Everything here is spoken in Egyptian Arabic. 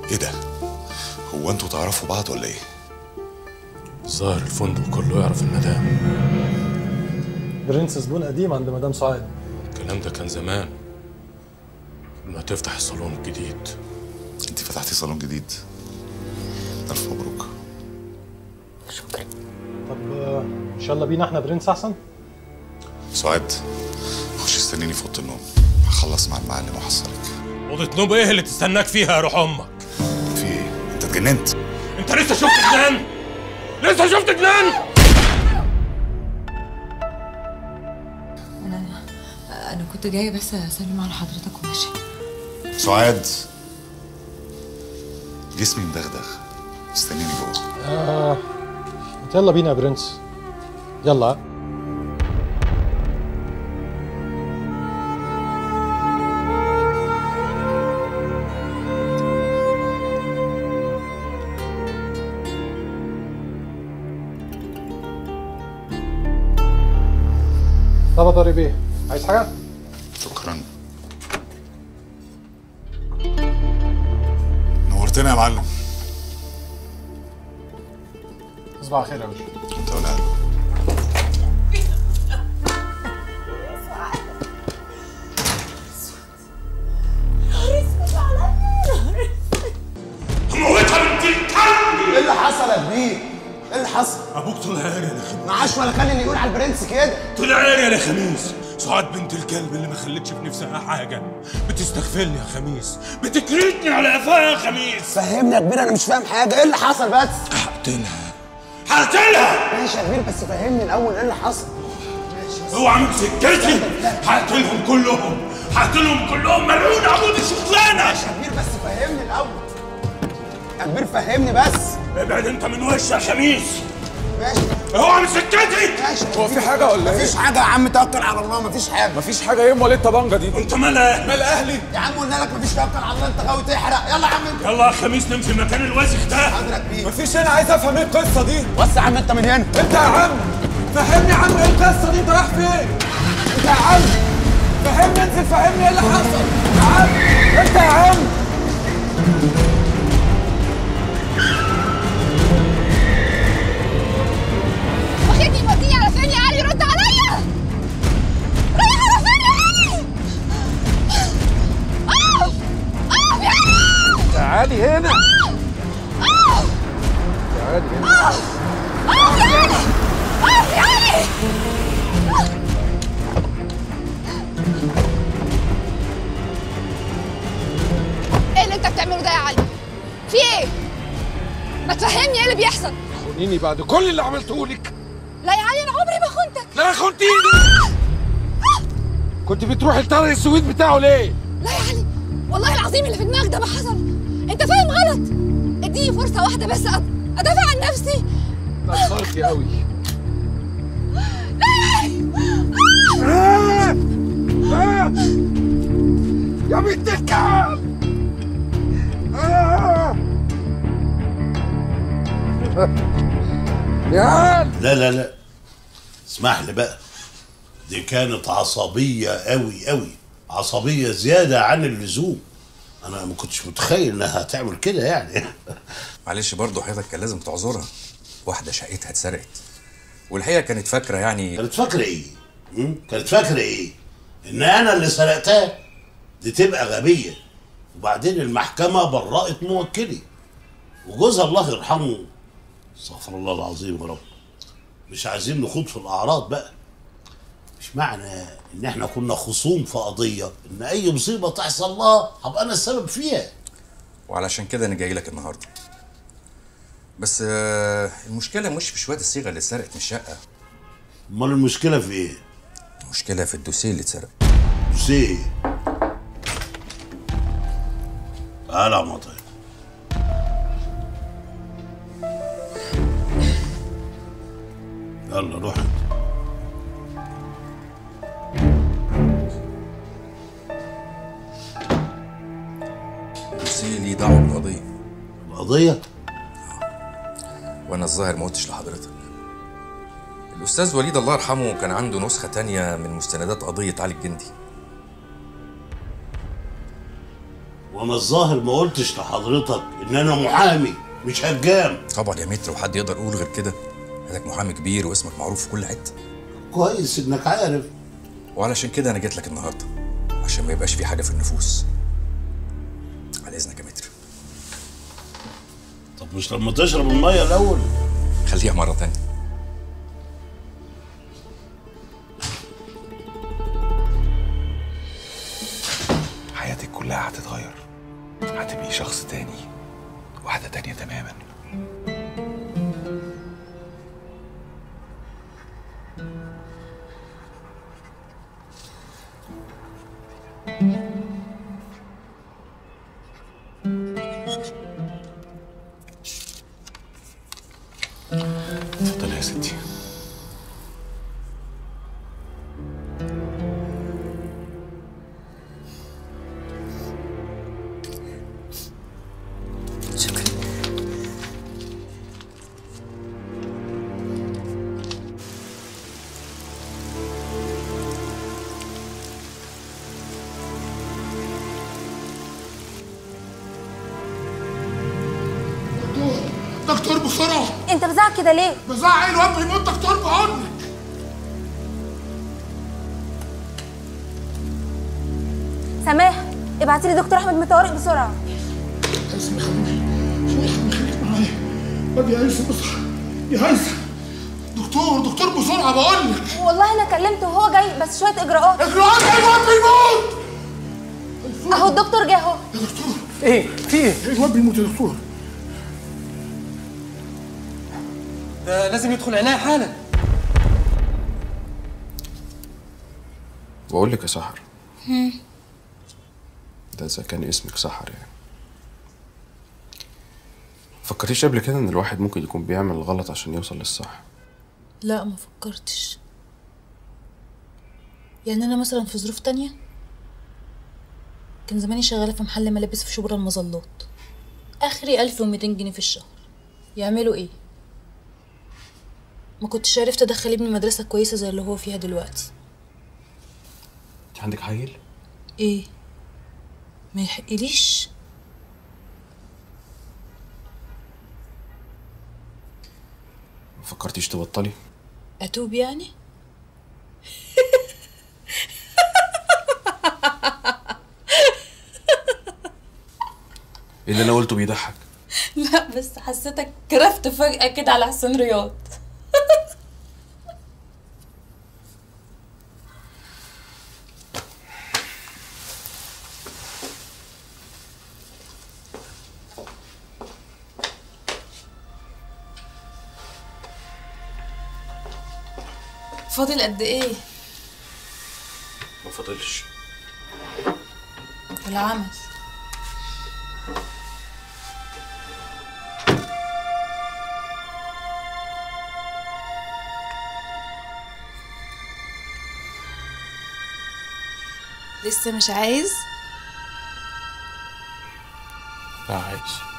ايه ده هو انتوا تعرفوا بعض ولا ايه الظاهر الفندق كله يعرف المدام برنس زبون قديم عند مدام سعاد الكلام ده كان زمان قبل ما تفتح الصالون الجديد انت فتحتي صالون جديد الف مبروك طب آه، ان شاء الله بينا احنا برنس احسن سعاد خش استنيني في اوضه النوم هخلص مع المعلم واحصلك اوضه نوم ايه اللي تستناك فيها يا روح امك في ايه انت اتجننت انت لسه شفت جنان لسه شفت جنان انا انا كنت جايه بس اسلم على حضرتك وماشي سعاد جسمي مدغدغ استنيني جوه آه يلا بينا يا برنس يلا طب يا طارق بيه عايز حاجه؟ شكرا نورتنا يا معلم تصبح على خير يا باشا انت ولا موتها بنت الكلب ايه اللي حصل يا كبير؟ ايه اللي حصل؟ ابوك طلع عيني يا خميس معاش ولا كان اللي يقول على البرنس كده طلع عيني يا خميس سعاد بنت الكلب اللي ما خلتش في نفسها حاجه بتستغفلني يا خميس بتكرتني على قفاها يا خميس فهمني يا كبير انا مش فاهم حاجه ايه اللي حصل بس؟ هقتلها هقتلها ماشي يا كبير بس فهمني الاول ايه اللي حصل؟ اوعى من سكتي هقتلهم كلهم هقتلهم كلهم ملعون عمود الشغلانه يا كبير بس فهمني الاول يا كبير فهمني بس ابعد انت من وشي يا خميس ماشي اوعى من سكتي ماشي هو في حاجة ولا ايه؟ مفيش حاجه يا عم توكل على الله مفيش حاجه مفيش حاجة ايه امال ايه الطبنجة دي؟ انت مالك مال اهلي؟ يا عم قلنا لك مفيش توكل على الله انت غاوي تحرق يلا يا عم انت يلا يا خميس نمشي المكان الوسخ ده حاضر يا كبير مفيش هنا عايز افهم ايه القصة دي؟ بص يا عم انت من هنا انت يا عم فهمني يا عم ايه القصة دي انت رايح فين؟ انت يا عم فهمني انزل فهمني ايه اللي حصل يا عم انت يا عم واخدني موديني على فين يا علي رد عليا رايح على فين يا علي اقف اقف يا علي تعالي هنا اقف تعالي هنا اقف اقف يا علي اقف يا علي ايه اللي انت بتعمله ده يا علي في ايه ما تفهمني ايه اللي بيحصل خونيني بعد كل اللي عملته لك لا يا علي انا عمري ما خنتك لا خنتيني كنت بتروحي الطريق السويد بتاعه ليه؟ لا يا علي والله العظيم اللي في دماغك ده ما حصل انت فاهم غلط اديني فرصه واحده بس أد- ادافع عن نفسي قصرتي قوي لا يا علي آه! آه! يا بنت الكلب آه! يا عم لا لا لا اسمح لي بقى دي كانت عصبية قوي قوي عصبية زيادة عن اللزوم أنا ما كنتش متخيل إنها هتعمل كده يعني معلش برضه حضرتك كان لازم تعذرها واحدة شقتها اتسرقت والحقيقة كانت فاكرة يعني كانت فاكرة إيه؟ م? كانت فاكرة إيه؟ إن أنا اللي سرقتها دي تبقى غبية وبعدين المحكمة برأت موكلي وجوزها الله يرحمه استغفر الله العظيم يا رب مش عايزين نخوض في الأعراض بقى مش معنى إن إحنا كنا خصوم في قضية إن أي مصيبة تحصل لها هبقى أنا السبب فيها وعلشان كده أنا جاي لك النهاردة بس آه، المشكلة مش في شوية الصيغة اللي اتسرقت من الشقة أمال المشكلة في إيه؟ المشكلة في الدوسيه اللي اتسرق سي تعالى يا مطر يلا روح انت الدوسيه ليه دعوة بالقضية القضية وأنا الظاهر ما قلتش لحضرتك الأستاذ وليد الله يرحمه كان عنده نسخة تانية من مستندات قضية علي الجندي وانا الظاهر ما قلتش لحضرتك ان انا محامي مش هجام طبعا يا متر وحد يقدر يقول غير كده انك محامي كبير واسمك معروف في كل حته كويس انك عارف وعلشان كده انا جيت لك النهارده عشان ما يبقاش في حاجه في النفوس على اذنك يا متر طب مش لما تشرب الميه الاول خليها مره تانية حياتك كلها هتتغير هتبقي شخص تاني واحدة تانية تماما اتفضلي يا ستي دكتور بسرعة انت بزعق كده ليه؟ بزعق الواد بيموت دكتور بعنك سماح ابعتي لي دكتور احمد مطارق بسرعه هيثم يا حبيبي شو يا حبيبي خليك معايا واد يا هيثم اصحى يا هيثم دكتور دكتور بسرعة بقول لك والله انا كلمته وهو جاي بس شويه اجراءات اجراءات ايه الواد بيموت اهو الدكتور جه اهو يا دكتور ايه في ايه الواد بيموت يا دكتور ده لازم يدخل عنايه حالا بقول لك يا سحر ده اذا كان اسمك سحر يعني فكرتيش قبل كده ان الواحد ممكن يكون بيعمل الغلط عشان يوصل للصح لا ما فكرتش يعني انا مثلا في ظروف تانية كان زماني شغالة في محل ملابس في شبرا المظلات اخري 1200 جنيه في الشهر يعملوا ايه ما كنتش عرفت ادخل ابني مدرسة كويسة زي اللي هو فيها دلوقتي انت عندك حيل ايه ما يحقليش ما فكرتيش تبطلي اتوب يعني ايه اللي انا قلته بيضحك لا بس حسيتك كرفت فجأة كده على حسين رياض فاضل قد ايه ما فاضلش العمل لسه مش عايز لا عايز